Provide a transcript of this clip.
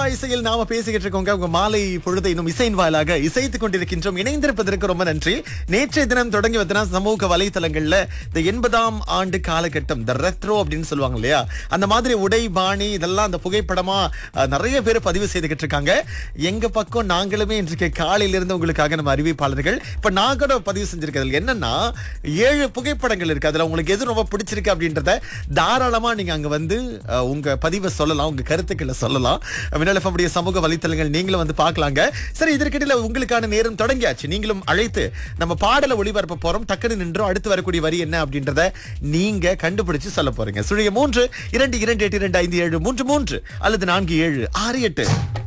இசையில் நாம பேசிக்கிட்டு இருக்கோங்க உங்க மாலை பொழுதை இன்னும் இசையின் வாயிலாக இசைத்துக் கொண்டிருக்கின்றோம் இணைந்திருப்பதற்கு ரொம்ப நன்றி நேற்றைய தினம் தொடங்கி வந்தனா சமூக வலைத்தளங்கள்ல இந்த எண்பதாம் ஆண்டு காலகட்டம் த ரெத்ரோ அப்படின்னு சொல்லுவாங்க இல்லையா அந்த மாதிரி உடை பாணி இதெல்லாம் அந்த புகைப்படமா அஹ், நிறைய பேர் பதிவு செய்துகிட்டு இருக்காங்க எங்க பக்கம் நாங்களுமே இன்றைக்கு காலையில இருந்து உங்களுக்காக நம்ம அறிவிப்பாளர்கள் இப்ப நான் கூட பதிவு செஞ்சிருக்கிறது என்னன்னா ஏழு புகைப்படங்கள் இருக்கு அதுல உங்களுக்கு எது ரொம்ப பிடிச்சிருக்கு அப்படின்றத தாராளமா நீங்க அங்க வந்து அஹ், உங்க பதிவை சொல்லலாம் உங்க கருத்துக்களை சொல்லலாம் மின்னல் FM உடைய சமூக வலைத்தளங்கள் நீங்களும் வந்து பார்க்கலாங்க சரி இதற்கிடையில உங்களுக்கான நேரம் தொடங்கியாச்சு நீங்களும் அழைத்து நம்ம பாடல ஒளிபரப்ப போறோம் டக்குன்னு நின்றோம் அடுத்து வரக்கூடிய வரி என்ன அப்படின்றத நீங்க கண்டுபிடிச்சு சொல்ல போறீங்க சுழிய மூன்று இரண்டு இரண்டு எட்டு இரண்டு ஐந்து ஏழு மூன்று மூன்று அல்லது நான்கு ஏழு ஆறு எட்டு